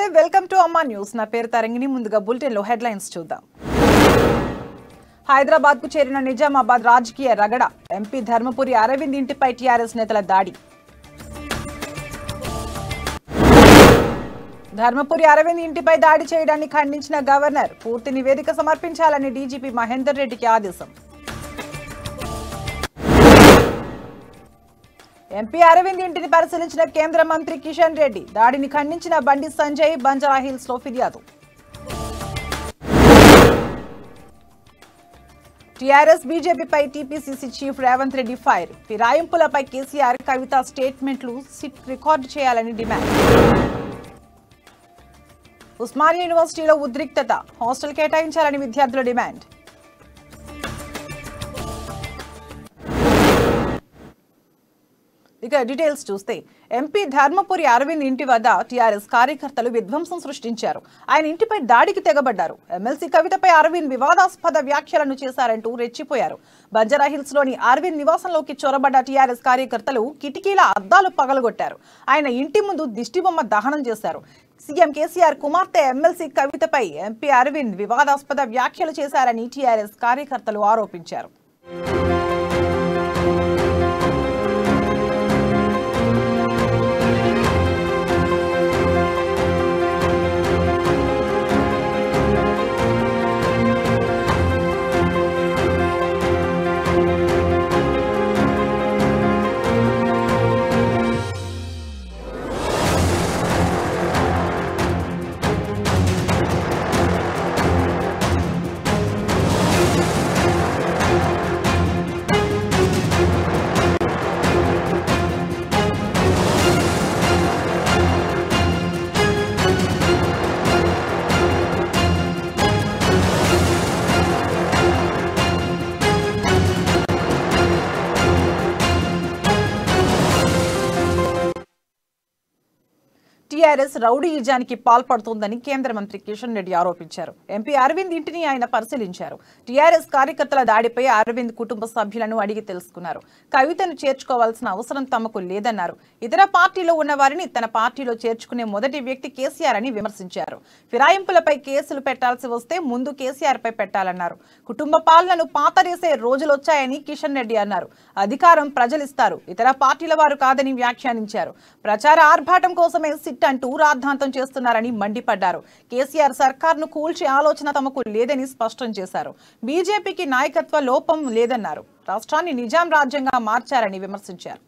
Welcome to అమ్మా news నా పేరు తరంగిణి ముందుగా బులెటిన్ లో హెడ్లైన్స్ చూద్దాం హైదరాబాద్ కు చేరిన నిజామాబాద్ రాజకీయ రగడ ఎంపీ ధర్మపురి అరవింద్ ఇంటిపై టీఆర్ఎస్ నేతల దాడి ధర్మపురి అరవింద్ ఇంటిపై దాడి చేయడాన్ని ఖండించిన గవర్నర్ పూర్తి నివేదిక సమర్పించాలని డీజీపీ మహేందర్ రెడ్డికి ఆదేశం ఎంపీ అరవింద్ ఇంటిని పరిశీలించిన కేంద్ర మంత్రి కిషన్ రెడ్డి దాడిని ఖండించిన బండి సంజయ్ బంజారా హిల్స్ లో ఫిర్యాదు టీఆర్ఎస్ బీజేపీపై TPCC chief Revanth Reddy fire ఫిరాయింపులపై కేసీఆర్ కవిత స్టేట్మెంట్లు సిట్ రికార్డు చేయాలని డిమాండ్ ఉస్మానియా యూనివర్సిటీలో ఉద్రిక్తత హాస్టల్ కేటాయించాలని విద్యార్థుల డిమాండ్ ఇక డీటెయిల్స్ చూస్తే ఎంపీ ధర్మపురి అరవింద్ ఇంటి వద్ద టీఆర్ఎస్ కార్యకర్తలు విధ్వంసం సృష్టించారు ఆయన ఇంటిపై దాడికి తెగబడ్డారు ఎమ్మెల్సీ కవితపై అరవింద్ వివాదాస్పద వ్యాఖ్యలను చేశారంటూ రెచ్చిపోయారు బంజారాహిల్స్ లోని అరవింద్ నివాసంలోకి చొరబడ్డ టీఆర్ఎస్ కార్యకర్తలు కిటికీల అద్దాలు పగలగొట్టారు ఆయన ఇంటి ముందు దిష్టిబొమ్మ దహనం చేశారు సీఎం కేసీఆర్ కుమార్తె ఎమ్మెల్సీ కవితపై ఎంపీ అరవింద్ వివాదాస్పద వ్యాఖ్యలు చేశారని టీఆర్ఎస్ కార్యకర్తలు ఆరోపించారు టీఆర్ఎస్ రౌడీయుజానికి పాల్పడుతోందని కేంద్ర మంత్రి కిషన్ రెడ్డి ఆరోపించారు ఎంపీ అరవింద్ ఇంటిని ఆయన పరిశీలించారు టీఆర్ఎస్ కార్యకర్తల దాడిపై అరవింద్ కుటుంబ సభ్యులను అడిగి తెలుసుకున్నారు కవితను చేర్చుకోవాల్సిన అవసరం తమకు లేదన్నారు ఇతర పార్టీలో ఉన్న వారిని తన పార్టీలో చేర్చుకునే మొదటి వ్యక్తి కేసీఆర్ అని విమర్శించారు ఫిరాయింపులపై కేసులు పెట్టాల్సి వస్తే ముందు కేసీఆర్ పై పెట్టాలన్నారు కుటుంబ పాలనను పాతరేసే రోజులొచ్చాయని కిషన్ రెడ్డి అన్నారు అధికారం ప్రజలిస్తారు ఇతర పార్టీల వారు కాదని వ్యాఖ్యానించారు ప్రచార ఆర్భాటం కోసమే సిట్ అంటూ రాద్ధాంతం చేస్తున్నారని మండిపడ్డారు కేసీఆర్ సర్కార్ను కూల్చే ఆలోచన తమకు లేదని స్పష్టం చేశారు బీజేపీకి నాయకత్వ లోపం లేదన్నారు రాష్ట్రాన్ని నిజాం రాజ్యంగా మార్చారని విమర్శించారు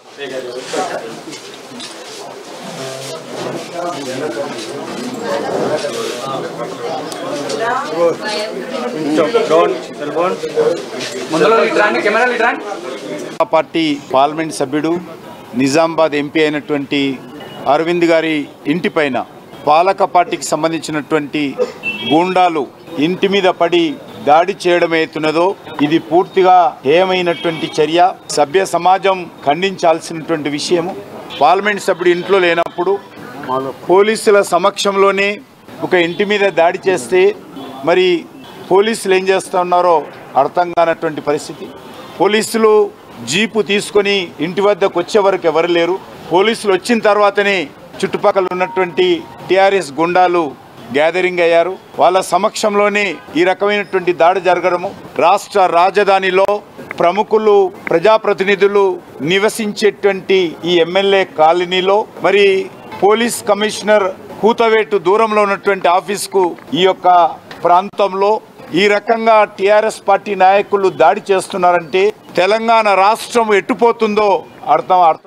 ముందులో ఇట్రాండి కెమెరాలు ఇట్రాండి ఆ పార్టీ పార్లమెంట్ సభ్యుడు నిజామాబాద్ ఎంపీ అయినటువంటి అరవింద్ గారి ఇంటిపైన పాలక పార్టీకి సంబంధించినటువంటి గూండాలు ఇంటి మీద పడి దాడి చేయడం అవుతున్నదో ఇది పూర్తిగా ఏమైనటువంటి చర్య సభ్య సమాజం ఖండించాల్సినటువంటి విషయము పార్లమెంట్ సభ్యుడు ఇంట్లో లేనప్పుడు పోలీసుల సమక్షంలోనే ఒక ఇంటి మీద దాడి చేస్తే మరి పోలీసులు ఏం చేస్తూ ఉన్నారో అర్థం కానటువంటి పరిస్థితి పోలీసులు జీపు తీసుకొని ఇంటి వద్దకు వచ్చే వరకు ఎవరు లేరు పోలీసులు వచ్చిన తర్వాతనే చుట్టుపక్కల ఉన్నటువంటి టిఆర్ఎస్ గుండాలు గ్యాదరింగ్ అయ్యారు వాళ్ళ సమక్షంలోనే ఈ రకమైనటువంటి దాడి జరగడము రాష్ట్ర రాజధానిలో ప్రముఖులు ప్రజాప్రతినిధులు నివసించేటువంటి ఈ ఎమ్మెల్యే కాలనీలో మరి పోలీస్ కమిషనర్ కూతవేటు దూరంలో ఉన్నటువంటి ఆఫీస్కు ఈ యొక్క ప్రాంతంలో ఈ రకంగా టిఆర్ఎస్ పార్టీ నాయకులు దాడి చేస్తున్నారంటే తెలంగాణ రాష్ట్రం ఎట్టుపోతుందో అర్థం అర్థం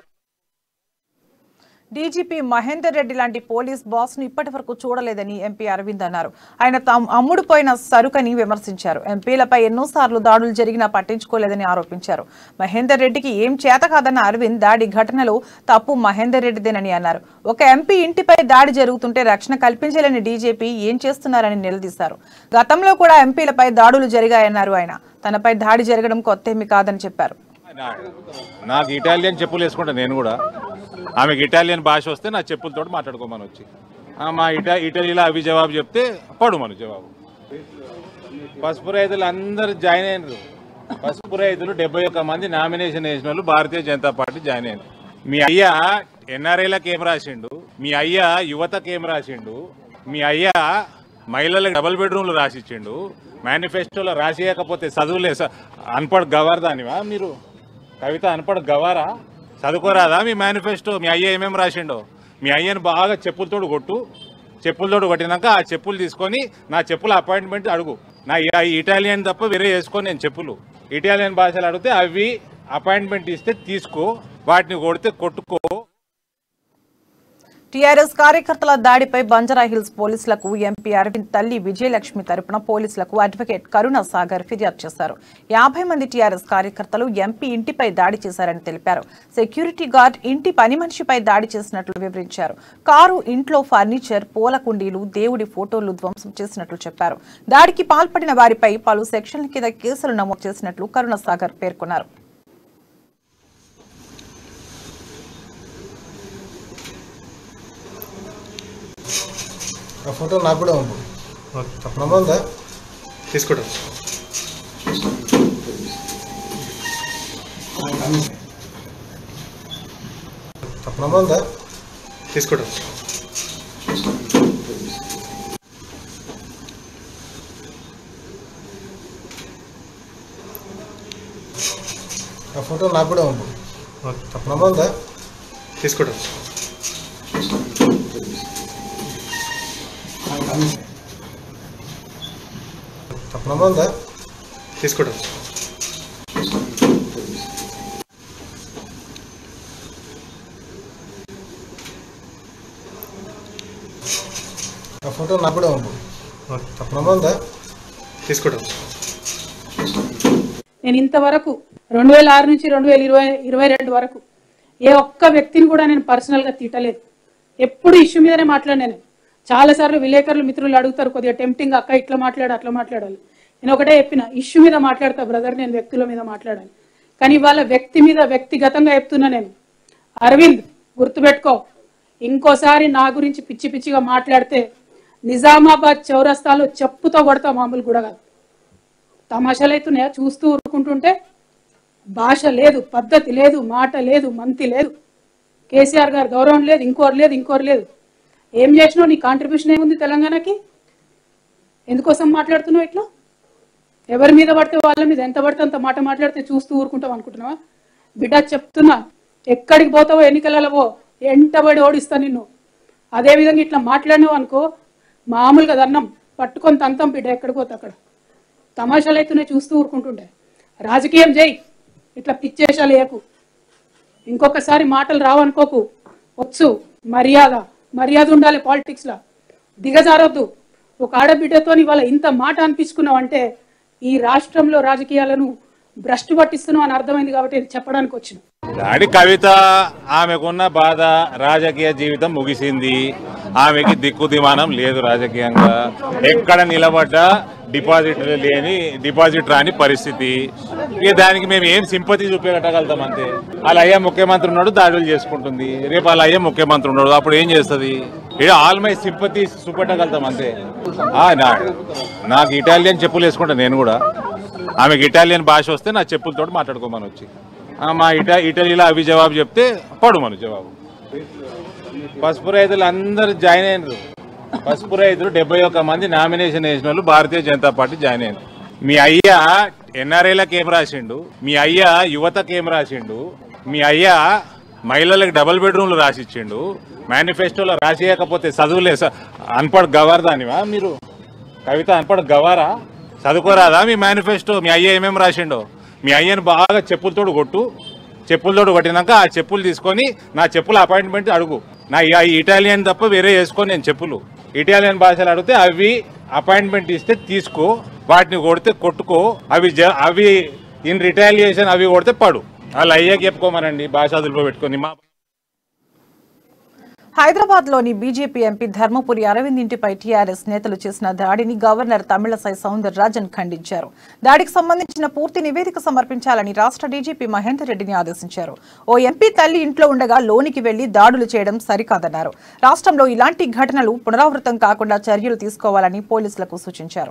డీజీపీ మహేందర్ రెడ్డి లాంటి పోలీస్ బాస్ ను ఇప్పటి వరకు చూడలేదని ఎంపీ అరవింద్ అన్నారు ఆయన తాము అమ్ముడుపోయిన సరుకని విమర్శించారు ఎంపీలపై ఎన్నోసార్లు దాడులు జరిగినా పట్టించుకోలేదని ఆరోపించారు మహేందర్ రెడ్డికి ఏం చేత కాదన్న అరవింద్ దాడి ఘటనలో తప్పు మహేందర్ రెడ్డిదేనని అన్నారు ఒక ఎంపీ ఇంటిపై దాడి జరుగుతుంటే రక్షణ కల్పించలేని డీజీపీ ఏం చేస్తున్నారని నిలదీశారు గతంలో కూడా ఎంపీలపై దాడులు జరిగాయన్నారు ఆయన తనపై దాడి జరగడం కొత్తేమి కాదని చెప్పారు నా- నాకు ఇటాలియన్ చెప్పులు వేసుకుంటా నేను కూడా ఆమెకి ఇటాలియన్ భాష వస్తే నా చెప్పులతో మాట్లాడుకోమని వచ్చి ఆ, మా ఇటా ఇటలీలో అవి జవాబు చెప్తే పడు మన జవాబు పసుపు రైతులు అందరు జాయిన్ అయినారు పసుపు రైతులు డెబ్బై ఒక్క మంది నామినేషన్ వేసిన వాళ్ళు భారతీయ జనతా పార్టీ జాయిన్ అయ్యారు మీ అయ్యా ఎన్ఆర్ఐలకు ఏం రాసిండు మీ అయ్య యువతకి ఏం రాసిండు మీ అయ్య మహిళలకు డబుల్ బెడ్రూమ్లు రాసిచ్చిండు మేనిఫెస్టోలో రాసియకపోతే చదువులే స- అన్పడ్ గవార్ దానివా మీరు కవిత అన్పడ్ గవారా చదువుకోరాదా మీ మేనిఫెస్టో మీ అయ్య ఏమేమి రాసిండో మీ అయ్యని బాగా చెప్పులతోడు కొట్టు చెప్పులతోడు కొట్టినాక ఆ చెప్పులు తీసుకొని నా చెప్పుల అపాయింట్మెంట్ అడుగు నా ఈ ఇటాలియన్ తప్ప వేరే వేసుకొని నేను చెప్పులు ఇటాలియన్ భాషలు అడిగితే అవి అపాయింట్మెంట్ ఇస్తే తీసుకో వాటిని కొడితే కొట్టుకో టీఆర్ఎస్ కార్యకర్తల దాడిపై బంజారా హిల్స్ పోలీసులకు ఎంపీ అరవింద్ తల్లి విజయలక్ష్మి తరపున పోలీసులకు అడ్వకేట్ కరుణ సాగర్ ఫిర్యాదు చేశారు యాభై మంది టీఆర్ఎస్ కార్యకర్తలు ఎంపీ ఇంటిపై దాడి చేశారని తెలిపారు సెక్యూరిటీ గార్డ్ ఇంటి పని మనిషిపై దాడి చేసినట్లు వివరించారు కారు ఇంట్లో ఫర్నిచర్ పూల కుండీలు దేవుడి ఫోటోలు ధ్వంసం చేసినట్లు చెప్పారు దాడికి పాల్పడిన వారిపై పలు సెక్షన్ల కింద కేసులు నమోదు చేసినట్లు కరుణ సాగర్ పేర్కొన్నారు ఆ ఫోటో నాకు కూడా ఉంది తప్పనమ్మా ఉందా తీసుకుంటాం తప్పనమ్మా ఉందా తీసుకుంటాం ఆ ఫోటో నాకు కూడా ఉంది తప్పనమ్మా ఉందా తీసుకుంటాం తప్పనమ్మా ఉందా తీసుకుంటాం ఆ ఫోటో నాకు కూడా ఉంది తప్పనమ్మా ఉందా తీసుకుంటాం నేను ఇంతవరకు రెండు వేల ఆరు నుంచి రెండు వేల ఇరవై ఇరవై రెండు వరకు ఏ ఒక్క వ్యక్తిని కూడా నేను పర్సనల్గా తిట్టలేదు ఎప్పుడు ఇష్యూ మీదనే మాట్లాడినా నేను చాలాసార్లు విలేకరులు మిత్రులు అడుగుతారు కొద్దిగా టెంప్టింగ్ అక్క ఇట్లా మాట్లాడు అట్లా మాట్లాడాలి నేను ఒకటే చెప్పిన ఇష్యూ మీద మాట్లాడతా బ్రదర్ నేను వ్యక్తుల మీద మాట్లాడాలి కానీ ఇవాళ వ్యక్తి మీద వ్యక్తిగతంగా చెప్తున్నా నేను అరవింద్ గుర్తుపెట్టుకో ఇంకోసారి నా గురించి పిచ్చి పిచ్చిగా మాట్లాడితే నిజామాబాద్ చౌరస్తాలో చెప్పుతో కొడతా మామూలు కూడా కాదు తమాషాలు అవుతున్నాయా చూస్తూ ఊరుకుంటుంటే భాష లేదు పద్ధతి లేదు మాట లేదు మంతి లేదు కేసీఆర్ గారు గౌరవం లేదు ఇంకోరు లేదు ఇంకోరు లేదు ఏం చేసినావు నీ కాంట్రిబ్యూషన్ ఏముంది తెలంగాణకి ఎందుకోసం మాట్లాడుతున్నావు ఇట్లా ఎవరి మీద పడితే వాళ్ళ మీద ఎంత పడితే అంత మాట మాట్లాడితే చూస్తూ ఊరుకుంటావు అనుకుంటున్నావా బిడ్డ చెప్తున్నా ఎక్కడికి పోతావో ఎన్నికలలో పో ఎంటబడి ఓడిస్తా నిన్ను అదేవిధంగా ఇట్లా మాట్లాడినావు అనుకో మామూలుగా దన్నం పట్టుకొని తంతం బిడ్డ ఎక్కడికి పోతే అక్కడ తమాషాలు అయితేనే చూస్తూ ఊరుకుంటుండే రాజకీయం చేయి ఇట్లా పిచ్చేషాలు వేయకు ఇంకొకసారి మాటలు రావనుకోకు వచ్చు మర్యాద మర్యాద ఉండాలి పాలిటిక్స్లో దిగజారొద్దు ఒక ఆడబిడ్డతో ఇవాళ ఇంత మాట అనిపించుకున్నావు అంటే ఈ రాష్ట్రంలో రాజకీయాలను భ్రష్టు పట్టిస్తున్నావు అని అర్థమైంది కాబట్టి ఇది చెప్పడానికి వచ్చిన దాడి కవిత ఆమెకున్న బాధ రాజకీయ జీవితం ముగిసింది ఆమెకి దిక్కు దిమానం లేదు రాజకీయంగా ఎక్కడ నిలబడ్డా డిపాజిట్ లేని డిపాజిట్ రాని పరిస్థితి ఇక దానికి మేము ఏం సింపతి చూపెట్టగలుగుతాం అంతే వాళ్ళ అయ్యా ముఖ్యమంత్రి ఉన్నాడు దాడులు చేసుకుంటుంది రేపు వాళ్ళ అయ్యా ముఖ్యమంత్రి ఉన్నాడు అప్పుడు ఏం చేస్తుంది ఇక ఆల్ మై సింపతి చూపెట్టగలుగుతాం అంతే ఆ, నా- నాకు ఇటాలియన్ చెప్పులు వేసుకుంటా నేను కూడా ఆమెకి ఇటాలియన్ భాష వస్తే నా చెప్పులతో మాట్లాడుకోమని వచ్చి ఆ, మా ఇటా ఇటలీలో అవి జవాబు చెప్తే పడుమను జవాబు పసుపు రైతులు అందరు జాయిన్ అయినారు పసుపు రైతులు డెబ్బై ఒక్క మంది నామినేషన్ వేసిన వాళ్ళు భారతీయ జనతా పార్టీ జాయిన్ అయ్యారు మీ అయ్య ఎన్ఆర్ఐలకు ఏం రాసిండు మీ అయ్య యువతకి ఏం రాసిండు మీ అయ్య మహిళలకు డబుల్ బెడ్రూమ్లు రాసిచ్చిండు మేనిఫెస్టోలో రాసియకపోతే చదువులే స- అన్పడ్ గవార్ దానివా మీరు కవిత అన్పడ్ గవారా చదువుకోరాదా మీ మేనిఫెస్టో మీ అయ్య ఏమేమి రాసిండో మీ అయ్యని బాగా చెప్పులతోడు కొట్టు చెప్పులతోడు కొట్టినాక ఆ చెప్పులు తీసుకొని నా చెప్పుల అపాయింట్మెంట్ అడుగు నా ఈ ఇటాలియన్ తప్ప వేరే వేసుకొని నేను చెప్పులు ఇటాలియన్ భాషలు అడిగితే అవి అపాయింట్మెంట్ ఇస్తే తీసుకో వాటిని కొడితే కొట్టుకో అవి జ అవి ఇన్ రిటాలియేషన్ అవి కొడితే పడు వాళ్ళు అయ్యాక చెప్పుకోమనండి భాష అదుపులో పెట్టుకొని మా హైదరాబాద్ లోని బీజేపీ ఎంపీ ధర్మపురి అరవింద్ ఇంటిపై టీఆర్ఎస్ నేతలు చేసిన దాడిని గవర్నర్ తమిళసై సౌందర్ రాజన్ ఖండించారు దాడికి సంబంధించిన పూర్తి నివేదిక సమర్పించాలని రాష్ట్ర డీజీపీ మహేందర్ రెడ్డిని ఆదేశించారు ఓ ఎంపీ తల్లి ఇంట్లో ఉండగా లోనికి వెళ్లి దాడులు చేయడం సరికాదన్నారు రాష్ట్రంలో ఇలాంటి ఘటనలు పునరావృతం కాకుండా చర్యలు తీసుకోవాలని పోలీసులకు సూచించారు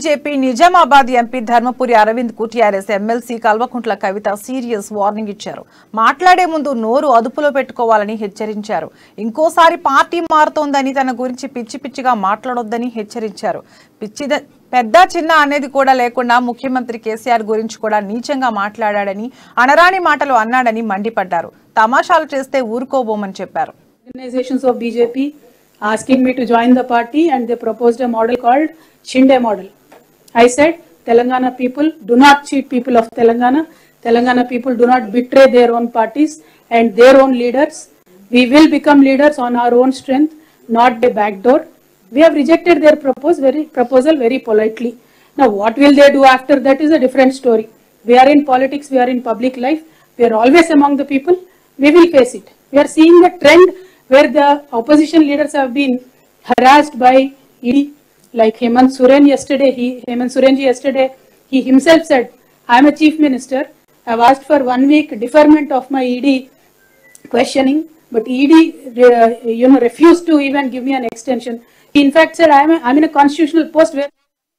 బీజేపీ నిజామాబాద్ ఎంపీ ధర్మపురి అరవింద్ కు TRS MLC Kalvakuntla Kavitha serious warning ఇచ్చారు మాట్లాడే ముందు నోరు అదుపులో పెట్టుకోవాలని హెచ్చరించారు ఇంకోసారి పార్టీ మారుతోందని తన గురించి పిచ్చి పిచ్చిగా మాట్లాడొద్దని హెచ్చరించారు పిచ్చి పెద్ద చిన్న అనేది కూడా లేకుండా ముఖ్యమంత్రి కేసీఆర్ గురించి కూడా నీచంగా మాట్లాడాడని అనరాని మాటలు అన్నాడని మండిపడ్డారు తమాషాలు చేస్తే ఊరుకోబోమని చెప్పారు organizations of BJP asking me to join the party and they proposed a model called Shinde model. I said, Telangana people do not cheat people of Telangana. Telangana people do not betray their own parties and their own leaders. We will become leaders on our own strength, not by backdoor. We have rejected their propose very, proposal very politely. Now, what will they do after that is a different story. We are in politics, we are in public life, we are always among the people, we will face it. We are seeing the trend where the opposition leaders have been harassed by ED, like Hemant Soren yesterday, he, Hemant Sorenji yesterday, he himself said, I am a chief minister, I have asked for one week deferment of my ED questioning, but ED, uh, you know, refused to even give me an extension. He in fact said, I am, a, I am in a constitutional post where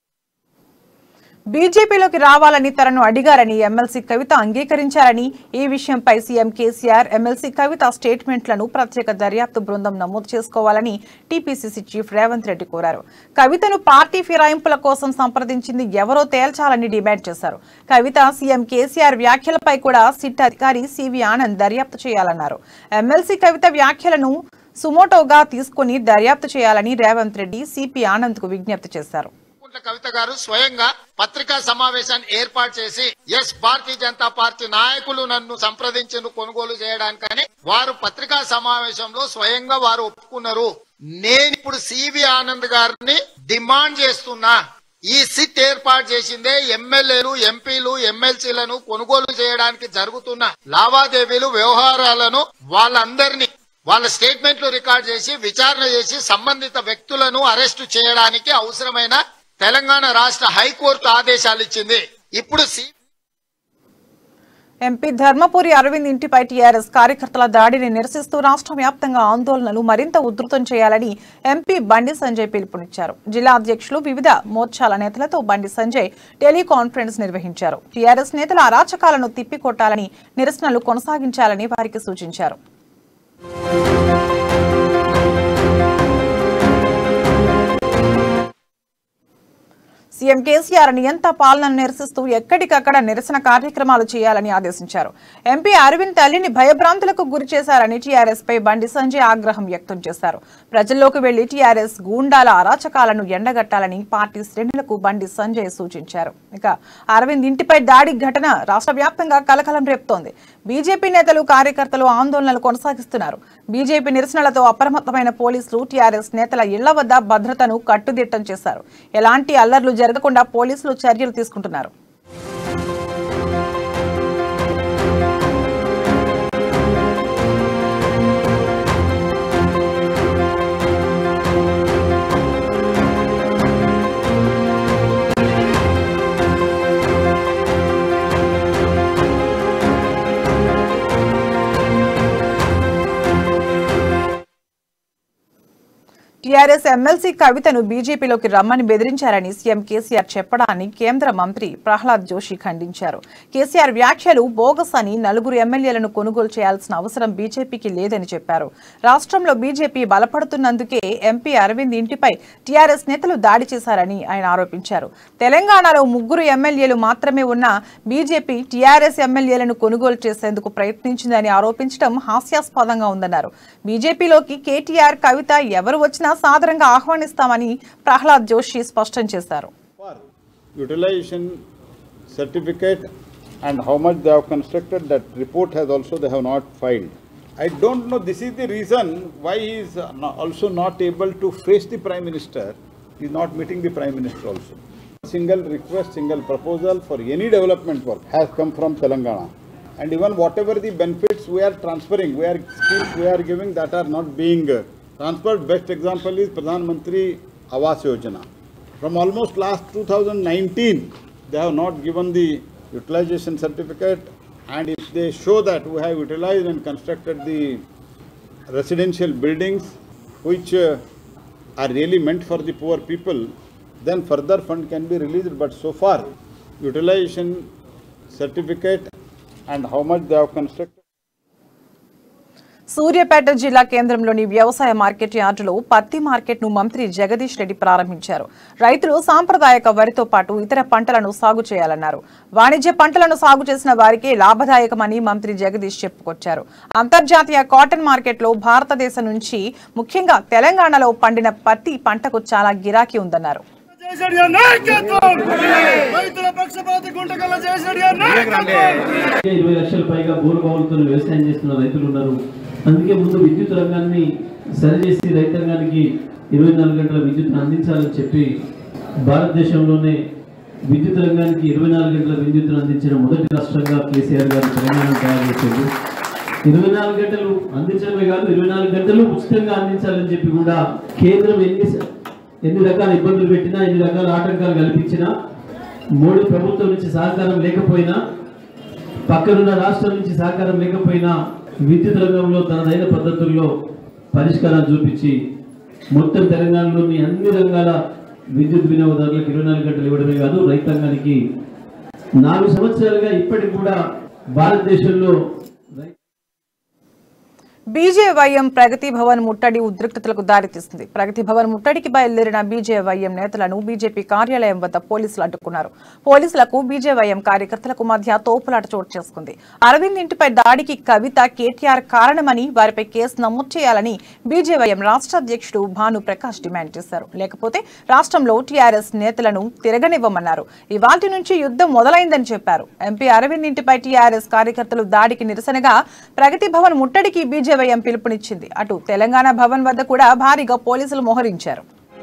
బీజేపీలోకి రావాలని తనను అడిగారని MLC కవిత అంగీకరించారని ఈ విషయంపై CM KCR MLC కవిత స్టేట్మెంట్లను ప్రత్యేక దర్యాప్తు బృందం నమోదు చేసుకోవాలని టీపీసీసీ చీఫ్ రేవంత్ రెడ్డి కోరారు కవితను పార్టీ ఫిరాయింపుల కోసం సంప్రదించింది ఎవరో తేల్చాలని డిమాండ్ చేశారు కవిత సీఎం కేసీఆర్ వ్యాఖ్యలపై కూడా సిట్ అధికారి సివి ఆనంద్ దర్యాప్తు చేయాలన్నారు ఎమ్మెల్సీ కవిత వ్యాఖ్యలను సుమోటోగా తీసుకుని దర్యాప్తు చేయాలని రేవంత్ రెడ్డి సిపి ఆనంద్ కు విజ్ఞప్తి చేశారు కుంట్ల కవిత గారు స్వయంగా పత్రికా సమావేశాన్ని ఏర్పాటు చేసి ఎస్ భారతీయ జనతా పార్టీ నాయకులు నన్ను సంప్రదించను కొనుగోలు చేయడానికని వారు పత్రికా సమావేశంలో స్వయంగా వారు ఒప్పుకున్నారు నేను ఇప్పుడు సివి ఆనంద్ గారిని డిమాండ్ చేస్తున్నా ఈ సిట్ ఏర్పాటు చేసిందే ఎమ్మెల్యేలు ఎంపీలు ఎమ్మెల్సీలను కొనుగోలు చేయడానికి జరుగుతున్న లావాదేవీలు వ్యవహారాలను వాళ్ళందరినీ వాళ్ళ స్టేట్మెంట్లు రికార్డ్ చేసి విచారణ చేసి సంబంధిత వ్యక్తులను అరెస్టు చేయడానికి అవసరమైన తెలంగాణ రాష్ట్ర హైకోర్టు ఆదేశాలు ఇచ్చింది ఇప్పుడు సి ఎంపీ ధర్మపురి అరవింద్ ఇంటిపై టీఆర్ఎస్ కార్యకర్తల దాడిని నిరసిస్తూ రాష్ట్ర వ్యాప్తంగా ఆందోళనలు మరింత ఉధృతం చేయాలని ఎంపీ బండి సంజయ్ పిలుపునిచ్చారు జిల్లా అధ్యక్షులు వివిధ మోర్చాల నేతలతో బండి సంజయ్ టెలికాన్ఫరెన్స్ నిర్వహించారు టీఆర్ఎస్ నేతల అరాచకాలను తిప్పికొట్టాలని నిరసనలు కొనసాగించాలని వారికి సూచించారు సీఎం కేసీఆర్ నియంత పాలనను నిరసిస్తూ ఎక్కడికక్కడ నిరసన కార్యక్రమాలు చేయాలని ఆదేశించారు ఎంపీ అరవింద్ తల్లిని భయభ్రాంతులకు గురి చేశారని టీఆర్ఎస్ పై బండి సంజయ్ ఆగ్రహం వ్యక్తం చేశారు ప్రజల్లోకి వెళ్లి టీఆర్ఎస్ గూండాల అరాచకాలను ఎండగట్టాలని పార్టీ శ్రేణులకు బండి సంజయ్ సూచించారు ఇక అరవింద్ ఇంటిపై దాడి ఘటన రాష్ట్ర వ్యాప్తంగా కలకలం రేపుతోంది బీజేపీ నేతలు కార్యకర్తలు ఆందోళనలు కొనసాగిస్తున్నారు బీజేపీ నిరసనలతో అప్రమత్తమైన పోలీసులు టీఆర్ఎస్ నేతల ఇళ్ల వద్ద భద్రతను కట్టుదిట్టం చేశారు ఎలాంటి అల్లర్లు జరగకుండా పోలీసులు చర్యలు తీసుకుంటున్నారు టీఆర్ఎస్ ఎమ్మెల్సీ కవితను బీజేపీలోకి రమ్మని బెదిరించారని సీఎం కేసీఆర్ చెప్పడాన్ని కేంద్ర మంత్రి ప్రహ్లాద్ జోషి ఖండించారు కేసీఆర్ వ్యాఖ్యలు బోగస్ అని నలుగురు ఎమ్మెల్యేలను కొనుగోలు చేయాల్సిన అవసరం బీజేపీకి లేదని చెప్పారు రాష్ట్రంలో బీజేపీ బలపడుతున్నందుకే ఎంపీ అరవింద్ ఇంటిపై టీఆర్ఎస్ నేతలు దాడి చేశారని ఆయన ఆరోపించారు తెలంగాణలో ముగ్గురు ఎమ్మెల్యేలు మాత్రమే ఉన్న బీజేపీ టీఆర్ఎస్ ఎమ్మెల్యేలను కొనుగోలు చేసేందుకు ప్రయత్నించిందని ఆరోపించడం హాస్యాస్పదంగా ఉందన్నారు బీజేపీలోకి కేటీఆర్ కవిత ఎవరు వచ్చినా సాదరంగా ఆహ్వానిస్తామని ప్రహ్లాద్ జోషి స్పష్టం చేశారు for utilization certificate and how much they have constructed, that report has also they have not filed. I don't know, this is the reason why he is uh, no- also not able to face the Prime Minister, he is not meeting the Prime Minister also. Single request, single proposal for any development work has come from Telangana. And even whatever the benefits we are transferring, we are schemes we are giving that are not being uh, transferred. Best example is Pradhan Mantri Awas Yojana. From almost last 2019, they have not given the utilization certificate. And if they show that we have utilized and constructed the residential buildings which uh, are really meant for the poor people, then further fund can be released. But so far, utilization certificate and how much they have constructed. Suryapet జిల్లా కేంద్రంలోని వ్యవసాయ market యార్డులో పత్తి market ను మంత్రి జగదీష్ రెడ్డి ప్రారంభించారు రైతులు సాంప్రదాయక వరితో పాటు ఇతర పంటలను సాగు చేయాలన్నారు వాణిజ్య పంటలను సాగు చేసిన వారికి లాభదాయకమని మంత్రి జగదీష్ చెప్పుకొచ్చారు అంతర్జాతీయ కాటన్ మార్కెట్లో భారతదేశం నుంచి ముఖ్యంగా తెలంగాణలో పండిన పత్తి పంటకు చాలా గిరాకీ ఉందన్నారు ఇరవై లక్షల పైగా బోరు బావులతో వ్యవసాయం చేస్తున్న రైతులు ఉన్నారు అందుకే ముందు విద్యుత్ రంగాన్ని సరిచేసి రైతాంగానికి ఇరవై నాలుగు గంటల విద్యుత్ అందించాలని చెప్పి భారతదేశంలోనే విద్యుత్ రంగానికి ఇరవై నాలుగు గంటల విద్యుత్తును అందించిన మొదటి రాష్ట్రంగా కేసీఆర్ గారు తెలంగాణ తయారు చేశారు ఇరవై నాలుగు గంటలు అందించడమే కాదు ఇరవై నాలుగు గంటలు ఉచితంగా అందించాలని చెప్పి కూడా కేంద్రం ఎన్ని ఎన్ని రకాల ఇబ్బందులు పెట్టినా ఎన్ని రకాల ఆటంకాలు కల్పించినా మోడీ ప్రభుత్వం నుంచి సహకారం లేకపోయినా పక్కనున్న రాష్ట్రం నుంచి సహకారం లేకపోయినా విద్యుత్ రంగంలో తనదైన పద్ధతుల్లో పరిష్కారాలు చూపించి మొత్తం తెలంగాణలోని అన్ని రంగాల విద్యుత్ వినియోగదారులకు ఇరవై నాలుగు గంటలు ఇవ్వడమే కాదు రైతాంగానికి నాలుగు సంవత్సరాలుగా ఇప్పటికి కూడా భారతదేశంలో రై- బీజేవైఎం ప్రగతి భవన్ ముట్టడి ఉద్రిక్తతలకు దారితీస్తుంది ప్రగతి భవన్ ముట్టడికి బయలుదేరిన బీజేవైఎం నేతలను బీజేపీ కార్యాలయం వద్ద పోలీసులు అడ్డుకున్నారు పోలీసులకు బీజేవైఎం కార్యకర్తలకు మధ్య తోపులాట చోటు చేసుకుంది అరవింద్ ఇంటిపై దాడికి కవిత కేటీఆర్ కారణమని వారిపై కేసు నమోదు చేయాలని బీజేవైఎం రాష్ట్ర అధ్యక్షుడు భాను ప్రకాష్ డిమాండ్ చేశారు లేకపోతే రాష్ట్రంలో టీఆర్ఎస్ నేతలను తిరగనివ్వమన్నారు ఇవాటి నుంచి యుద్ధం మొదలైందని చెప్పారు ఎంపీ అరవింద్ ఇంటిపై టీఆర్ఎస్ కార్యకర్తలు దాడికి నిరసనగా ప్రగతి భవన్ ముట్టడికి బీజేవైఎం పిలుపునిచ్చింది అటు తెలంగాణ భవన్ వద్ద కూడా భారీగా పోలీసులు మోహరించారు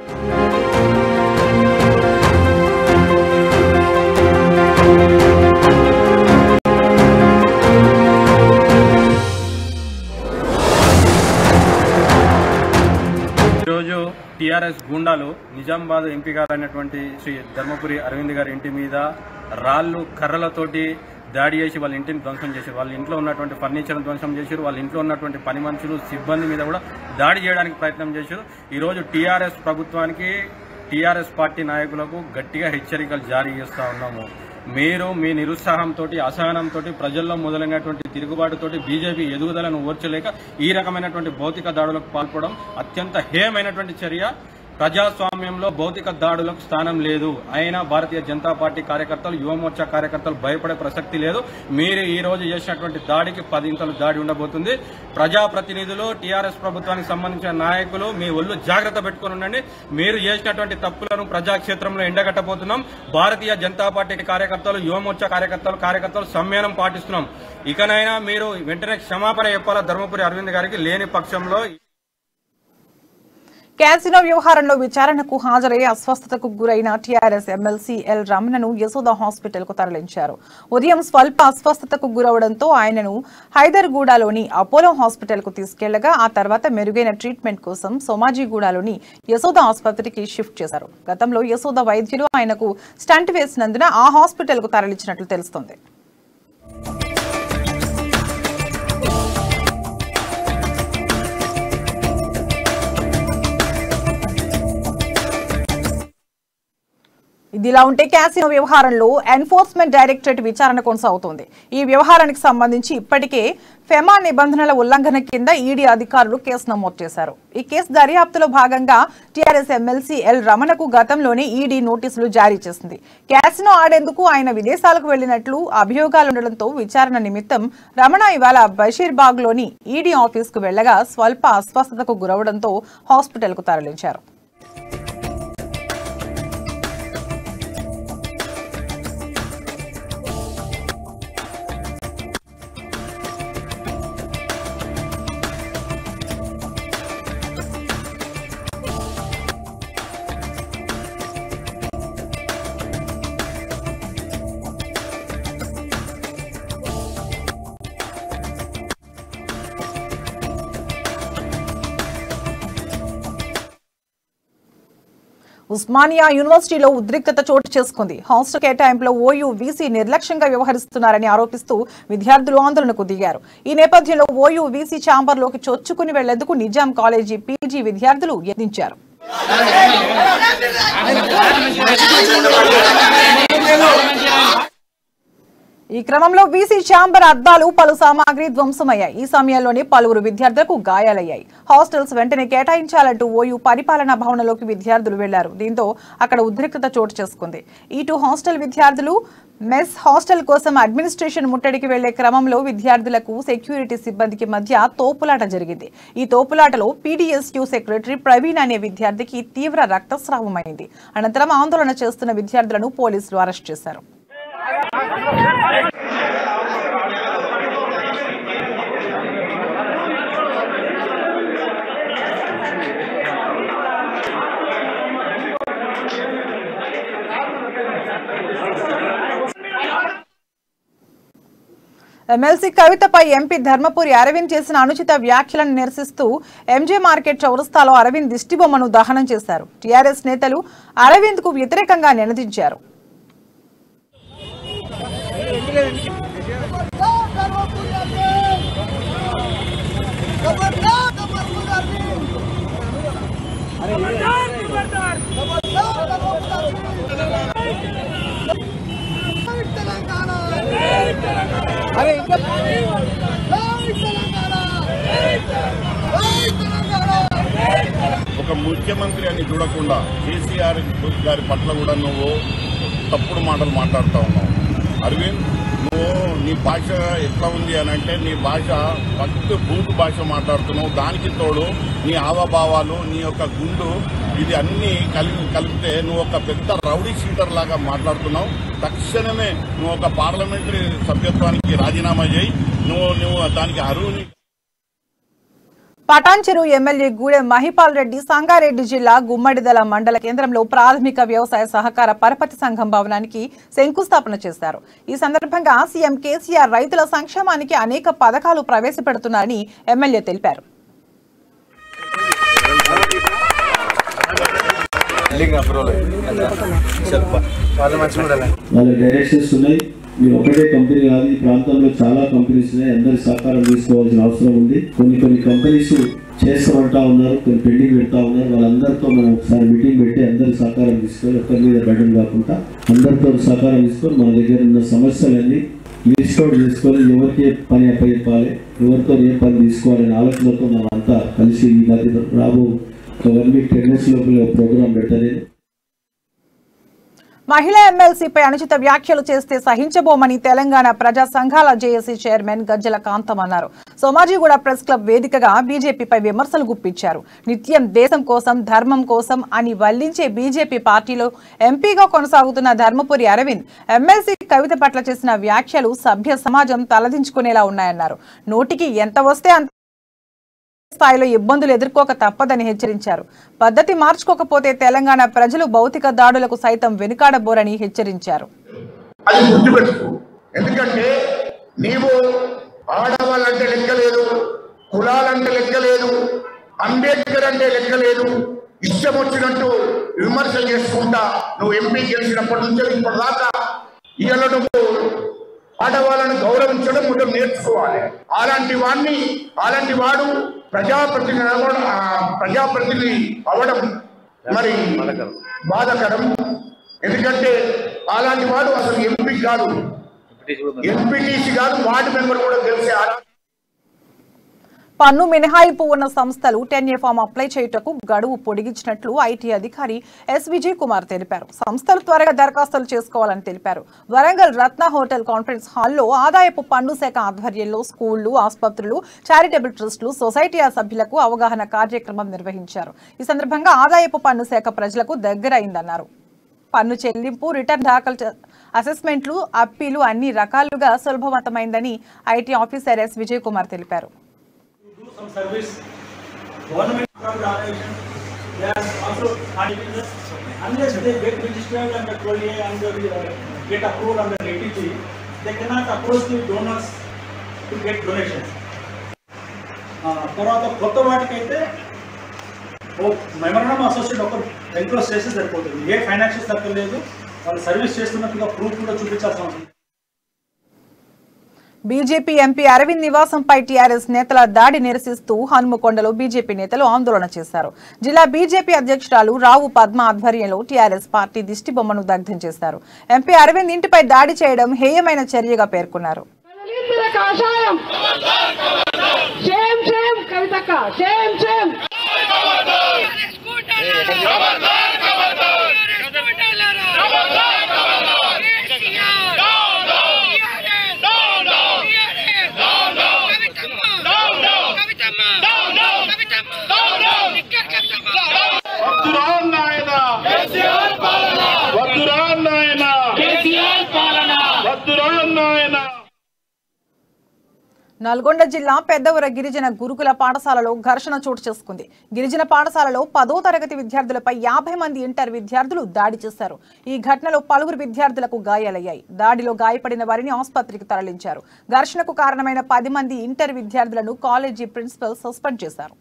ఈరోజు టీఆర్ఎస్ గూండాలు నిజామాబాద్ ఎంపీ గారు అయినటువంటి శ్రీ ధర్మపురి అరవింద్ గారి ఇంటి మీద రాళ్ళు కర్రలతోటి దాడి చేసి వాళ్ళ ఇంటిని ధ్వంసం చేశారు వాళ్ళ ఇంట్లో ఉన్నటువంటి ఫర్నిచర్ ధ్వంసం చేశారు వాళ్ళ ఇంట్లో ఉన్నటువంటి పని మనుషులు సిబ్బంది మీద కూడా దాడి చేయడానికి ప్రయత్నం చేశారు ఈరోజు టీఆర్ఎస్ ప్రభుత్వానికి టీఆర్ఎస్ పార్టీ నాయకులకు గట్టిగా హెచ్చరికలు జారీ చేస్తా ఉన్నాము మీరు మీ నిరుత్సాహంతో అసహనంతో ప్రజల్లో మొదలైనటువంటి తిరుగుబాటుతోటి బీజేపీ ఎదుగుదలను ఓర్చలేక ఈ రకమైనటువంటి భౌతిక దాడులకు పాల్పడడం అత్యంత హేయమైనటువంటి చర్య ప్రజాస్వామ్యంలో భౌతిక దాడులకు స్థానం లేదు అయినా భారతీయ జనతా పార్టీ కార్యకర్తలు యువమోర్చా కార్యకర్తలు భయపడే ప్రసక్తి లేదు మీరు ఈ రోజు చేసినటువంటి దాడికి పదింతలు దాడి ఉండబోతుంది ప్రజాప్రతినిధులు టీఆర్ఎస్ ప్రభుత్వానికి సంబంధించిన నాయకులు మీ ఒళ్ళు జాగ్రత్త పెట్టుకుని ఉండండి మీరు చేసినటువంటి తప్పులను ప్రజాక్షేత్రంలో ఎండగట్టబోతున్నాం భారతీయ జనతా పార్టీ కార్యకర్తలు యువమోర్చా కార్యకర్తలు కార్యకర్తలు సమ్మేళనం పాటిస్తున్నాం ఇకనైనా మీరు వెంటనే క్షమాపణ చెప్పాలా ధర్మపురి అరవింద్ గారికి లేని పక్షంలో క్యాసినో వ్యవహారంలో విచారణకు హాజరయ్యే అస్వస్థతకు గురైన టీఆర్ఎస్ ఎమ్మెల్సీ ఎల్ రమణను యశోద హాస్పిటల్ కు తరలించారు ఉదయం స్వల్ప అస్వస్థతకు గురవడంతో ఆయనను హైదర్గూడలోని అపోలో హాస్పిటల్ కు తీసుకెళ్లగా ఆ తర్వాత మెరుగైన ట్రీట్మెంట్ కోసం సోమాజిగూడలోని యశోద ఆసుపత్రికి షిఫ్ట్ చేశారు గతంలో యశోద వైద్యులు ఆయనకు స్టంట్ వేసినందున ఆ హాస్పిటల్ కు తరలించినట్లు తెలుస్తోంది ఇదిలా ఉంటే క్యాసినో వ్యవహారంలో ఎన్ఫోర్స్మెంట్ డైరెక్టరేట్ విచారణ కొనసాగుతోంది ఈ వ్యవహారానికి సంబంధించి ఇప్పటికే ఫెమా నిబంధనల ఉల్లంఘన కింద ఈడీ అధికారులు కేసు నమోదు చేశారు ఈ కేసు దర్యాప్తులో భాగంగా టీఆర్ఎస్ ఎమ్మెల్సీ ఎల్ రమణకు గతంలోనే ఈడీ నోటీసులు జారీ చేసింది క్యాసినో ఆడేందుకు ఆయన విదేశాలకు వెళ్లినట్లు అభియోగాలుండడంతో విచారణ నిమిత్తం రమణ ఇవాళ బషీర్బాగ్లోని ఈడీ ఆఫీసుకు వెళ్లగా స్వల్ప అస్వస్థతకు గురవడంతో హాస్పిటల్కు తరలించారు ఉస్మానియా యూనివర్సిటీలో ఉద్రిక్తత చోటు చేసుకుంది హాస్టల్ కేటాయింపులో ఓయూ వీసీ నిర్లక్ష్యంగా వ్యవహరిస్తున్నారని ఆరోపిస్తూ విద్యార్థులు ఆందోళనకు దిగారు ఈ నేపథ్యంలో ఓయూ వీసీ ఛాంబర్లోకి చొచ్చుకుని వెళ్లేందుకు నిజాం కాలేజీ పీజీ విద్యార్థులు యత్నించారు ఈ క్రమంలో వీసీ ఛాంబర్ అద్దాలు పలు సామాగ్రి ధ్వంసమయ్యాయి ఈ సమయంలోనే పలువురు విద్యార్థులకు గాయాలయ్యాయి హాస్టల్స్ వెంటనే కేటాయించాలంటూ ఓయూ పరిపాలనా భవనంలోకి విద్యార్థులు వెళ్లారు దీంతో అక్కడ ఉద్రిక్తత చోటు చేసుకుంది ఈ టూ హాస్టల్ విద్యార్థులు మెస్ హాస్టల్ కోసం అడ్మినిస్ట్రేషన్ ముట్టడికి వెళ్లే క్రమంలో విద్యార్థులకు సెక్యూరిటీ సిబ్బందికి మధ్య తోపులాట జరిగింది ఈ తోపులాటలో పీడీఎస్యూ సెక్రటరీ ప్రవీణ్ అనే విద్యార్థికి తీవ్ర రక్తస్రావమైంది అనంతరం ఆందోళన చేస్తున్న విద్యార్థులను పోలీసులు అరెస్ట్ చేశారు ఎమ్మెల్సీ కవితపై ఎంపీ ధర్మపురి అరవింద్ చేసిన అనుచిత వ్యాఖ్యలను నిరసిస్తూ ఎంజే మార్కెట్ చౌరస్తాలో అరవింద్ దిష్టిబొమ్మను దహనం చేశారు టీఆర్ఎస్ నేతలు అరవింద్ కు వ్యతిరేకంగా నినదించారు ఒక ముఖ్యమంత్రి అని చూడకుండా కేసీఆర్ గారి పట్ల కూడా నువ్వు తప్పుడు మాటలు మాట్లాడుతూ ఉన్నావు అరవింద్ నువ్వు నీ భాష ఎట్లా ఉంది అని అంటే నీ భాష ఫస్ట్ బూతు భాష మాట్లాడుతున్నావు దానికి తోడు నీ హావభావాలు నీ యొక్క గుండు ఇది అన్ని కలిపి కలిపితే నువ్వు ఒక పెద్ద రౌడీ షీటర్ లాగా మాట్లాడుతున్నావు తక్షణమే నువ్వు ఒక పార్లమెంటరీ సభ్యత్వానికి రాజీనామా చేయి నువ్వు నువ్వు దానికి అర్హుని పటాన్చెరు ఎమ్మెల్యే గూడెం మహిపాల్ రెడ్డి సంగారెడ్డి జిల్లా గుమ్మడిదల మండల కేంద్రంలో ప్రాథమిక వ్యవసాయ సహకార పరపతి సంఘం భవనానికి శంకుస్థాపన చేశారు ఈ సందర్భంగా సీఎం కేసీఆర్ రైతుల సంక్షేమానికి అనేక పథకాలు ప్రవేశపెడుతున్నారని ఎమ్మెల్యే తెలిపారు వాళ్ళ డైరెక్షన్స్ ఉన్నాయి మీరు ఒకటే కంపెనీ కాదు ఈ ప్రాంతంలో చాలా కంపెనీస్ ఉన్నాయి అందరి సహకారం తీసుకోవాల్సిన అవసరం ఉంది కొన్ని కొన్ని కంపెనీస్ చేస్తామంటా ఉన్నారు కొన్ని పెండింగ్ పెడతా ఉన్నారు వాళ్ళందరితో మనం ఒకసారి మీటింగ్ పెట్టి అందరి సహకారం తీసుకొని ఒక్కరి మీద బెటర్ కాకుండా అందరితో సహకారం తీసుకొని మన దగ్గర ఉన్న సమస్యలన్నీ లిస్ట్ అవుట్ చేసుకొని ఎవరికి ఏ పని అప్పచెప్పాలి ఎవరితో ఏ పని తీసుకోవాలనే ఆలోచనతో మనం అంతా కలిసి ఈ మధ్య రాబో ఒక వన్ వీక్ టెన్ డేస్ లోపల ప్రోగ్రామ్ పెట్టలేదు మహిళా ఎమ్మెల్సీపై అనుచిత వ్యాఖ్యలు చేస్తే సహించబోమని తెలంగాణ ప్రజా సంఘాల జేఏసీ చైర్మన్ గజ్జల కాంతం అన్నారు సోమాజిగూడ ప్రెస్ క్లబ్ వేదికగా బీజేపీపై విమర్శలు గుప్పించారు నిత్యం దేశం కోసం ధర్మం కోసం అని వల్లించే బీజేపీ పార్టీలో ఎంపీగా కొనసాగుతున్న ధర్మపురి అరవింద్ ఎమ్మెల్సీ కవిత పట్ల చేసిన వ్యాఖ్యలు సభ్య సమాజం తలదించుకునేలా ఉన్నాయన్నారు నోటికి ఎంత వస్తే అంత స్థాయిలో ఇబ్బందులు ఎదుర్కోక తప్పదని హెచ్చరించారు పద్ధతి మార్చుకోకపోతే తెలంగాణ ప్రజలు భౌతిక దాడులకు సైతం వెనుకాడబోరని హెచ్చరించారు అది గుర్తుపెట్టుకో ఎందుకంటే నీవు ఆడవాళ్ళంటే లెక్క లేదు కులాలంటే లెక్క లేదు అంబేద్కర్ అంటే లెక్క లేదు ఇష్టం వచ్చినట్టు విమర్శ చేసుకుంటా నువ్వు ఎంపీ గెలిచినప్పటి నుంచి ఇప్పటిదాకా ఇవాళ నువ్వు ఆడవాళ్ళను గౌరవించడం మొదలు నేర్చుకోవాలి అలాంటి వాడిని అలాంటి వాడు ప్రజాప్రతినిధి అవ్వడం ఆ, ప్రజాప్రతినిధి అవడం మరి బాధకరం ఎందుకంటే అలాంటి వాడు అసలు ఎంపీ కాదు ఎంపీటీసీ కాదు వార్డు మెంబర్ కూడా గెలిచే అర్హత పన్ను మినహాయింపు ఉన్న సంస్థలు టెన్ ఏ ఫామ్ అప్లై చేయుటకు గడువు పొడిగించినట్లు ఐటీ అధికారి ఎస్ విజయ్ కుమార్ తెలిపారు సంస్థలు త్వరగా దరఖాస్తులు చేసుకోవాలని తెలిపారు వరంగల్ రత్న హోటల్ కాన్ఫరెన్స్ హాల్లో ఆదాయపు పన్ను శాఖ ఆధ్వర్యంలో స్కూళ్లు ఆసుపత్రులు చారిటబుల్ ట్రస్టులు సొసైటీ సభ్యులకు అవగాహన కార్యక్రమం నిర్వహించారు ఈ సందర్భంగా ఆదాయపు పన్ను శాఖ ప్రజలకు దగ్గరైందన్నారు పన్ను చెల్లింపు రిటర్న్ దాఖలు చే- అసెస్మెంట్లు అప్పీలు అన్ని రకాలుగా సులభవంతమైందని IT officer S Vijay Kumar తెలిపారు some service. Government organization, they are also articles. Unless they get registered under 12A and they uh, get approved under ATG, they cannot approach the donors to get donations. ఆ, తర్వాత కొత్త వాటికైతే ఓ మెమరణం associate ఒక enclose చేస్తే సరిపోతుంది ఏ financial circle లేదు వాళ్ళు service చేస్తున్నట్టుగా ప్రూఫ్ కూడా చూపించాల్సిన అవసరం లేదు. బీజేపీ ఎంపీ అరవింద్ నివాసంపై టీఆర్ఎస్ నేతల దాడి నిరసిస్తూ హనుమకొండలో బీజేపీ నేతలు ఆందోళన చేశారు జిల్లా బీజేపీ అధ్యక్షురాలు రావు పద్మ ఆధ్వర్యంలో టీఆర్ఎస్ పార్టీ దిష్టి బొమ్మను దగ్ధం చేశారు ఎంపీ అరవింద్ ఇంటిపై దాడి చేయడం హేయమైన చర్యగా పేర్కొన్నారు కాషాయం సేమ్ సేమ్ కవితక్క సేమ్ సేమ్ నల్గొండ జిల్లా పెద్దవర గిరిజన గురుకుల పాఠశాలలో ఘర్షణ చోటు చేసుకుంది గిరిజన పాఠశాలలో పదో తరగతి విద్యార్థులపై యాభై మంది ఇంటర్ విద్యార్థులు దాడి చేశారు ఈ ఘటనలో పలువురు విద్యార్థులకు గాయాలయ్యాయి దాడిలో గాయపడిన వారిని ఆసుపత్రికి తరలించారు ఘర్షణకు కారణమైన పది మంది ఇంటర్ విద్యార్థులను కాలేజీ ప్రిన్సిపల్ సస్పెండ్ చేశారు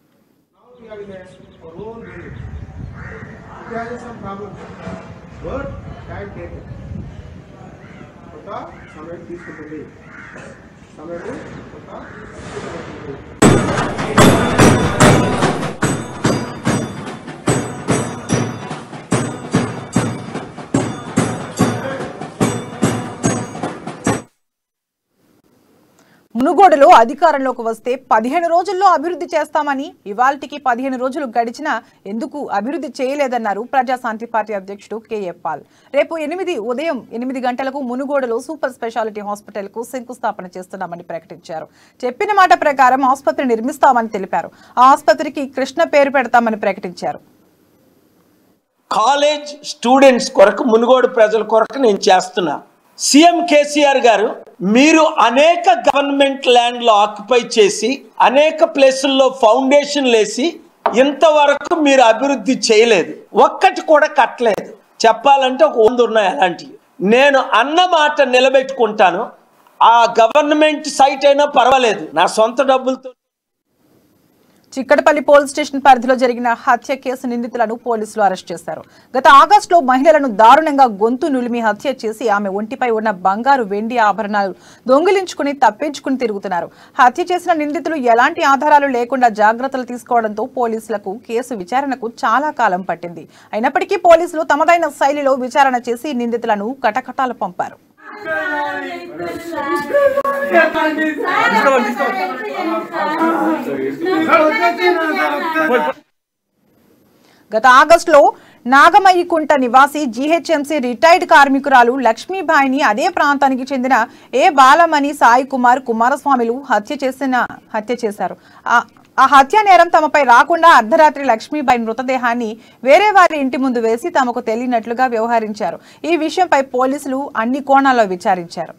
సమయం తీసుకుంటుంది సమయం కొంత మునుగోడులో అధికారంలోకి వస్తే పదిహేను రోజుల్లో అభివృద్ధి చేస్తామని ఇవాల్టికి పదిహేను రోజులు గడిచినా ఎందుకు అభివృద్ధి చేయలేదన్నారు ప్రజాశాంతి పార్టీ అధ్యక్షుడు కేఏ పాల్ రేపు ఎనిమిది ఉదయం ఎనిమిది గంటలకు మునుగోడులో సూపర్ స్పెషాలిటీ హాస్పిటల్ కు శంకుస్థాపన చేస్తున్నామని ప్రకటించారు చెప్పిన మాట ప్రకారం ఆసుపత్రి నిర్మిస్తామని తెలిపారు ఆ ఆసుపత్రికి కృష్ణ పేరు పెడతామని ప్రకటించారు కాలేజ్ స్టూడెంట్స్ కొరకు మునుగోడు ప్రజల కొరకు నేను చేస్తున్నా సీఎం కేసీఆర్ గారు మీరు అనేక గవర్నమెంట్ ల్యాండ్లో ఆక్యుపై చేసి అనేక ప్లేసుల్లో ఫౌండేషన్లు వేసి ఇంతవరకు మీరు అభివృద్ధి చేయలేదు ఒక్కటి కూడా కట్టలేదు చెప్పాలంటే ఒక వంద ఉన్నాయి అలాంటివి నేను అన్న మాట నిలబెట్టుకుంటాను ఆ గవర్నమెంట్ సైట్ అయినా పర్వాలేదు నా సొంత డబ్బులతో చిక్కడపల్లి పోలీస్ స్టేషన్ పరిధిలో జరిగిన హత్య కేసు నిందితులను పోలీసులు అరెస్ట్ చేశారు గత ఆగస్టులో మహిళలను దారుణంగా గొంతు నులిమి హత్య చేసి ఆమె ఒంటిపై ఉన్న బంగారు వెండి ఆభరణాలు దొంగిలించుకుని తప్పించుకుని తిరుగుతున్నారు హత్య చేసిన నిందితులు ఎలాంటి ఆధారాలు లేకుండా జాగ్రత్తలు తీసుకోవడంతో పోలీసులకు కేసు విచారణకు చాలా కాలం పట్టింది అయినప్పటికీ పోలీసులు తమదైన శైలిలో విచారణ చేసి నిందితులను కటకటాలు పంపారు గత ఆగస్టులో నాగమయ్యకుంట నివాసి జీహెచ్ఎంసీ రిటైర్డ్ కార్మికురాలు లక్ష్మీబాయిని అదే ప్రాంతానికి చెందిన ఏ బాలమణి సాయి కుమార్ కుమారస్వామిలు హత్య చేసిన హత్య చేశారు ఆ- ఆ హత్య నేరం తమపై రాకుండా అర్ధరాత్రి లక్ష్మీబాయి మృతదేహాన్ని వేరే వారి ఇంటి ముందు వేసి తమకు తెలియనట్లుగా వ్యవహరించారు ఈ విషయంపై పోలీసులు అన్ని కోణాల్లో విచారించారు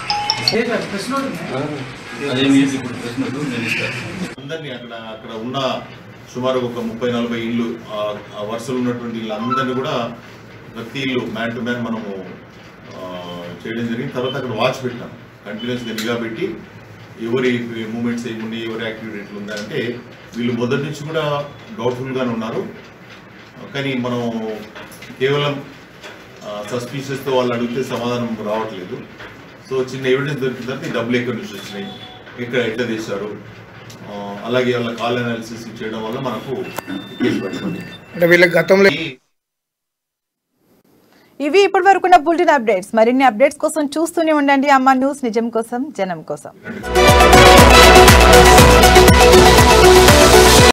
అందరినీ అక్కడ అక్కడ ఉన్న సుమారు ఒక ముప్పై నలభై ఇళ్ళు ఆ- ఆ వరుసలో ఉన్నటువంటి ఇళ్ళందరినీ కూడా ప్రతి ఇల్లు మ్యాన్ టు మ్యాన్ మనము ఆ, చేయడం జరిగింది తర్వాత అక్కడ వాచ్ పెట్టాం కంటిన్యూస్గా నిఘా పెట్టి ఎవరి మూమెంట్స్ ఏమున్నాయి ఎవరి యాక్టివిటీ ఎట్లా ఉందంటే వీళ్ళు మొదటి నుంచి కూడా డౌట్ఫుల్గానే ఉన్నారు కానీ మనం కేవలం సస్పీషియస్తో వాళ్ళు అడిగితే సమాధానం రావట్లేదు సో చిన్న ఎవిడెన్స్ దొరికిన తర్వాత ఈ డబ్బులు ఎక్కడి నుంచి వచ్చినాయి ఎక్కడ ఎట్లా తీశారు ఆ, అలాగే వాళ్ళ కాల్ అనాలిసిస్ చేయడం వల్ల మనకు కేసు పెట్టండి అంటే వీళ్ళకి గతంలో ఇవి ఇప్పటి వరకున్న బులెటిన్ అప్డేట్స్ మరిన్ని అప్డేట్స్ కోసం చూస్తూనే ఉండండి అమ్మ న్యూస్ నిజం కోసం జనం కోసం